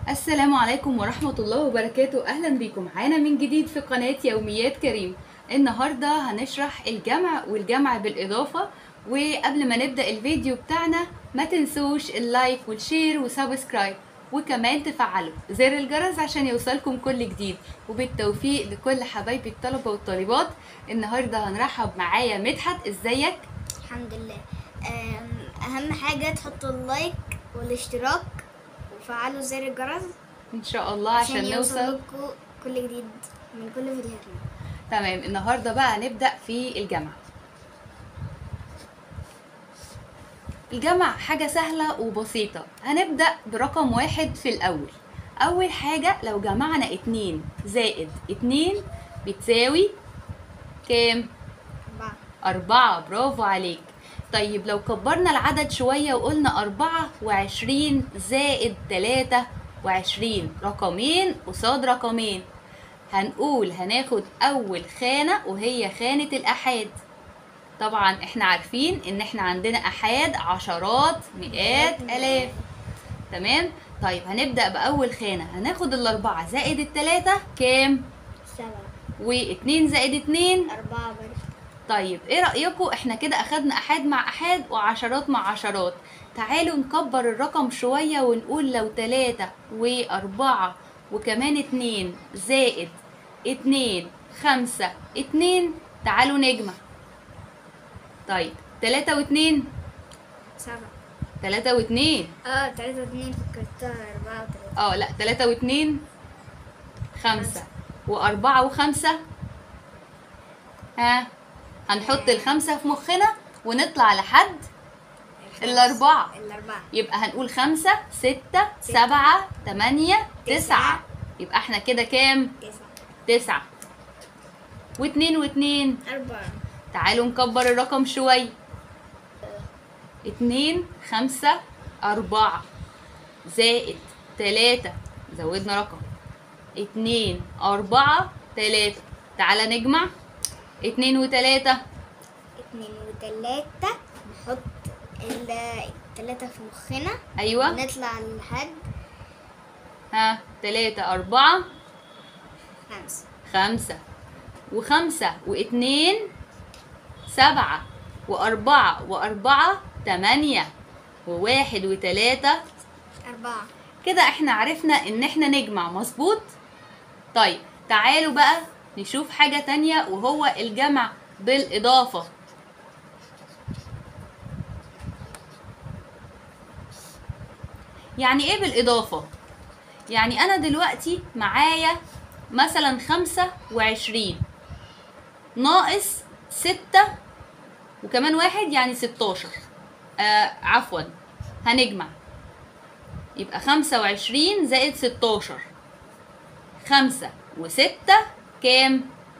السلام عليكم ورحمة الله وبركاته أهلا بكم معانا من جديد في قناة يوميات كريم النهاردة هنشرح الجمع والجمع بالإضافة وقبل ما نبدأ الفيديو بتاعنا ما تنسوش اللايك والشير وسبسكرايب وكمان تفعلوا زر الجرس عشان يوصلكم كل جديد وبالتوفيق لكل حبايبي الطلبة والطالبات النهاردة هنرحب معايا مدحت ازيك الحمد لله أم، اهم حاجه تحطوا اللايك والاشتراك وفعلوا زر الجرس ان شاء الله عشان يوصل نوصل لكم كل جديد من كل فيديوهاتنا تمام النهارده بقى هنبدأ في الجمع الجمع حاجة سهلة وبسيطة هنبدأ برقم واحد في الأول أول حاجة لو جمعنا اتنين زائد اتنين بتساوي كام؟ أربعة أربعة برافو عليك طيب لو كبرنا العدد شوية وقلنا أربعة وعشرين زائد تلاتة وعشرين رقمين قصاد رقمين هنقول هناخد أول خانة وهي خانة الأحاد طبعا احنا عارفين ان احنا عندنا أحاد عشرات مئات آلاف تمام طيب هنبدأ بأول خانة هناخد الأربعة زائد التلاتة كام؟ سبعة واتنين زائد اتنين أربعة برضه طيب ايه رأيكم احنا كده اخدنا احاد مع احاد وعشرات مع عشرات تعالوا نكبر الرقم شوية ونقول لو تلاتة واربعة وكمان اتنين زائد اتنين خمسة اتنين تعالوا نجمع طيب تلاتة واتنين سبعة تلاتة واتنين اه تلاتة اتنين فكرتها أربعة وتلاتة اه لا تلاتة واتنين خمسة وأربعة وخمسة ها هنحط الخمسة في مخنا ونطلع لحد الأربعة الأربعة يبقى هنقول خمسة ستة سبعة تمانية تسعة يبقى احنا كده كام؟ تسعة تسعة واتنين واتنين أربعة تعالوا نكبر الرقم شوية اتنين خمسة أربعة زائد تلاتة زودنا رقم اتنين أربعة تلاتة تعالى نجمع اتنين وتلاتة اتنين وتلاتة نحط ال- التلاتة في مخنا أيوة ونطلع لحد ها تلاتة أربعة خمسة خمسة وخمسة واتنين سبعة وأربعة وأربعة تمانية وواحد وتلاتة أربعة كده احنا عرفنا ان احنا نجمع مظبوط طيب تعالوا بقى نشوف حاجة تانية وهو الجمع بالإضافة يعني ايه بالإضافة؟ يعني أنا دلوقتي معايا مثلا خمسة وعشرين ناقص ستة وكمان واحد يعني ستاشر آه عفوا هنجمع يبقى خمسة وعشرين زائد ستاشر خمسة وستة كام؟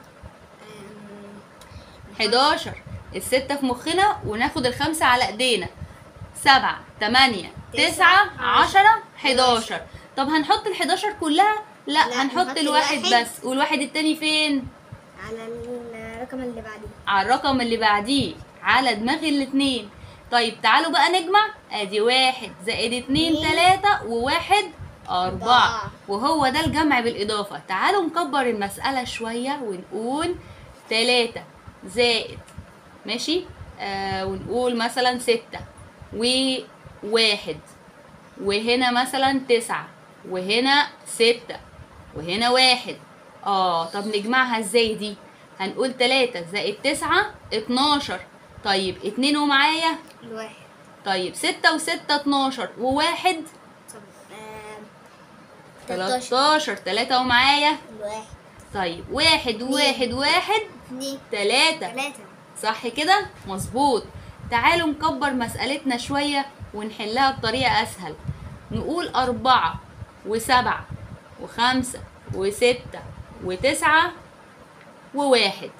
أم، حداشر الستة في مخنا وناخد الخمسة على ايدينا سبعة تمانية تسعة عشرة حداشر طب هنحط الحداشر كلها؟ لا, لا، هنحط نحط الواحد الواحد. بس والواحد التاني فين؟ على الرقم اللي بعديه على الرقم اللي بعديه على دماغ الاتنين طيب تعالوا بقى نجمع ادي واحد زائد اتنين اتنين. تلاتة وواحد أربعة أربعة. وهو ده الجمع بالإضافة تعالوا نكبر المسألة شوية ونقول تلاتة زائد ماشي آه ونقول مثلا ستة وواحد وهنا مثلا تسعة وهنا ستة وهنا واحد اه طب نجمعها ازاي دي هنقول تلاتة زائد تسعة اتناشر طيب اتنين ومعايا الواحد طيب ستة وستة اتناشر وواحد طب آم، تلاتاشر تلاتاشر تلاتة ومعايا الواحد طيب واحد وواحد واحد اتنين تلاتة تلاتة صح كده مظبوط تعالوا نكبر مسألتنا شوية ونحلها بطريقة أسهل نقول أربعة وسبعة وخمسة وستة وتسعة وواحد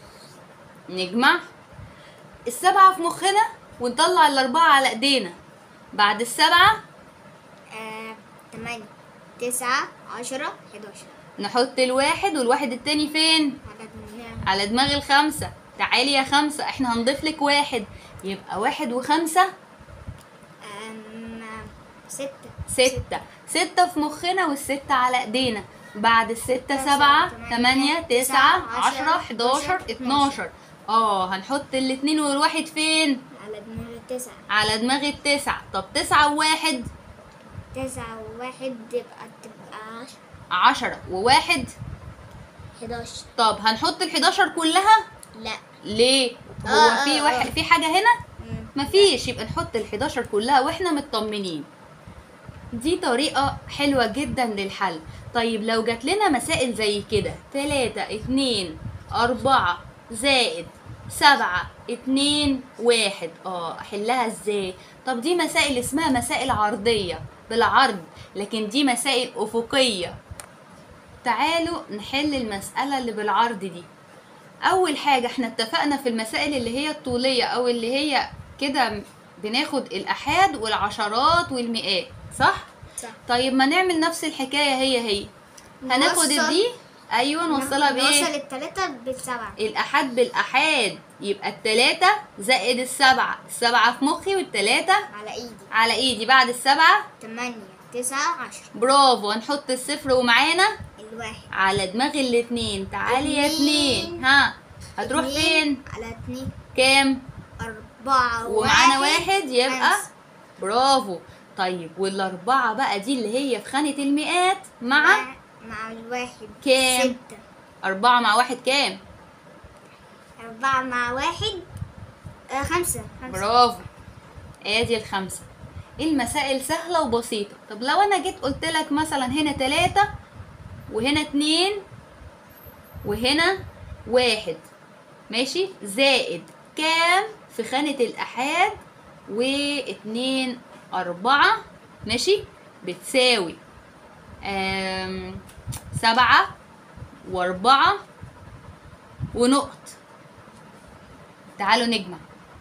نجمع السبعة في مخنا ونطلع الأربعة على إيدينا بعد السبعة آم، تمانية تسعة عشرة حداشر نحط الواحد والواحد التاني فين؟ على دماغ على دماغ الخمسة تعالي يا خمسة احنا هنضيف لك واحد يبقى واحد وخمسة آم، ستة ستة ستة في مخنا والستة على ايدينا بعد الستة تسعة، سبعة تمانية، تمانية تسعة تسعة، عشرة عشرة، حداشر اتناشر، اتناشر اه هنحط الاتنين والواحد فين على دماغ التسعة على دماغ التسعة طب تسعة وواحد تسعة وواحد تبقى تبقى عشرة عشرة وواحد حداشر طب هنحط الحداشر كلها لا ليه آه، هو آه، في آه. واحد في حاجة هنا مم. مفيش يبقى نحط ال11 كلها واحنا مطمنين دي طريقة حلوة جدا للحل طيب لو جات لنا مسائل زي كده تلاتة اتنين أربعة زائد سبعة اتنين واحد اه احلها ازاي طب دي مسائل اسمها مسائل عرضية بالعرض لكن دي مسائل أفقية تعالوا نحل المسألة اللي بالعرض دي اول حاجه احنا اتفقنا في المسائل اللي هي الطوليه او اللي هي كده بناخد الاحاد والعشرات والمئات صح صح طيب ما نعمل نفس الحكايه هي هي هناخد نوصل- دي ايوه نوصلها نوصل بايه التلاتة بالسبعة الاحاد بالاحاد يبقى التلاتة زائد السبعة السبعة في مخي والتلاتة على ايدي على ايدي بعد السبعة تمانية تسعة عشرة برافو هنحط الصفر ومعانا الواحد على دماغ الاتنين تعالي يا اتنين. اتنين ها هتروح اتنين فين على اتنين كام أربعة ومعانا واحد يبقى خمسة. برافو طيب والأربعة بقى دي اللي هي في خانة المئات مع مع مع الواحد كام؟ ستة أربعة مع واحد كام؟ أربعة مع واحد آه خمسة خمسة برافو ادي الخمسة المسائل سهلة وبسيطة طب لو أنا جيت قلت لك مثلا هنا تلاتة وهنا اتنين وهنا واحد ماشي زائد كام في خانة الأحاد واتنين أربعة ماشي بتساوي آم، سبعة وأربعة ونقط تعالوا نجمع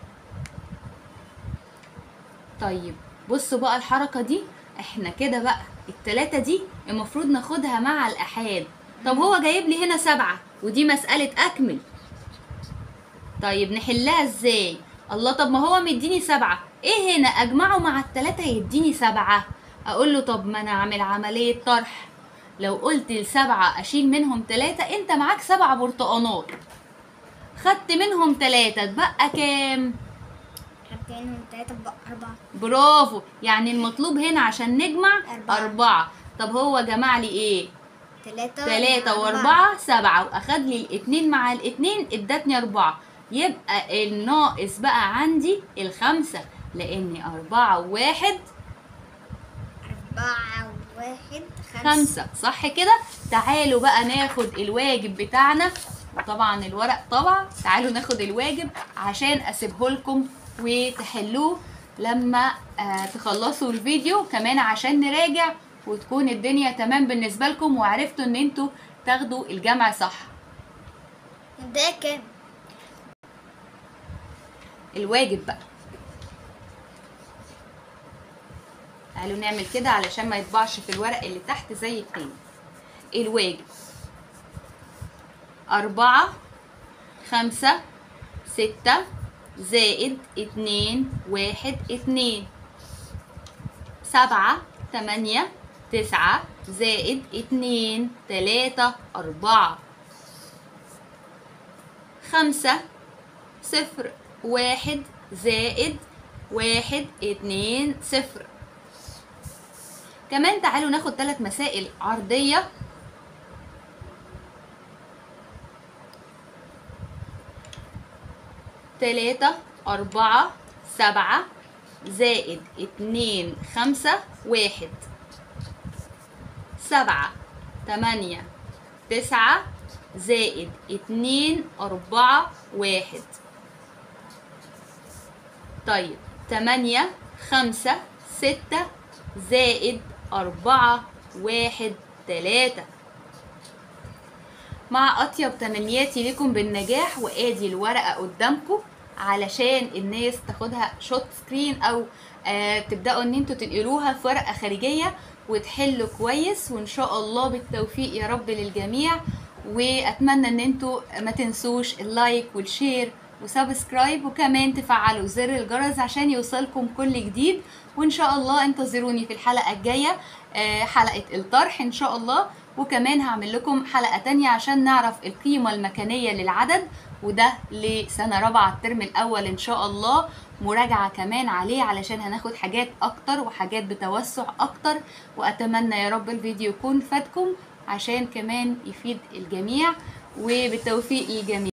طيب بصوا بقى الحركة دي احنا كده بقى التلاتة دي المفروض ناخدها مع الأحاد طب هو جايب لي هنا سبعة ودي مسألة أكمل طيب نحلها ازاي الله طب ما هو مديني سبعة ايه هنا اجمعه مع التلاتة يديني سبعة اقول له طب ما انا اعمل عملية طرح لو قلت السبعة اشيل منهم تلاتة انت معاك سبع برتقانات خدت منهم تلاتة اتبقى كام حتى منهم تلاتة بقى أربعة برافو يعني المطلوب هنا عشان نجمع أربعة. أربعة طب هو جمع لي ايه تلاتة تلاتة مع وأربعة سبعة وأخد لي الاتنين مع الاتنين ادتني أربعة يبقى الناقص بقى عندي الخمسة لأن أربعة وواحد أربعة وواحد خمسة, خمسة صح كده تعالوا بقى ناخد الواجب بتاعنا وطبعا الورق طبعا تعالوا ناخد الواجب عشان اسيبه لكم وتحلوه لما آه تخلصوا الفيديو كمان عشان نراجع وتكون الدنيا تمام بالنسبة لكم وعرفتوا ان انتوا تاخدوا الجمع صح ده كام؟ الواجب بقى تعالوا نعمل كده علشان ما يطبعش في الورق اللي تحت زي التاني الواجب أربعة خمسة ستة زائد اتنين واحد اتنين سبعة تمانية تسعة زائد اتنين تلاتة أربعة خمسة صفر واحد زائد واحد اتنين صفر كمان تعالوا ناخد ثلاث مسائل عرضية تلاتة أربعة سبعة زائد اتنين خمسة واحد سبعة تمانية تسعة زائد اتنين أربعة واحد طيب تمانية خمسة ستة زائد أربعة واحد تلاتة مع أطيب تمنياتي لكم بالنجاح وآدي الورقة قدامكم علشان الناس تاخدها شوت سكرين أو آه تبدأوا إن انتوا تنقلوها في ورقة خارجية وتحلوا كويس وإن شاء الله بالتوفيق يا رب للجميع وأتمنى إن انتوا ما تنسوش اللايك والشير وسبسكرايب وكمان تفعلوا زر الجرس عشان يوصلكم كل جديد وان شاء الله انتظروني في الحلقة الجاية آه، حلقة الطرح ان شاء الله وكمان هعمل لكم حلقة تانية عشان نعرف القيمة المكانية للعدد وده لسنة رابعة الترم الأول إن شاء الله مراجعة كمان عليه علشان هناخد حاجات أكتر وحاجات بتوسع أكتر وأتمنى يا رب الفيديو يكون فادكم عشان كمان يفيد الجميع وبالتوفيق للجميع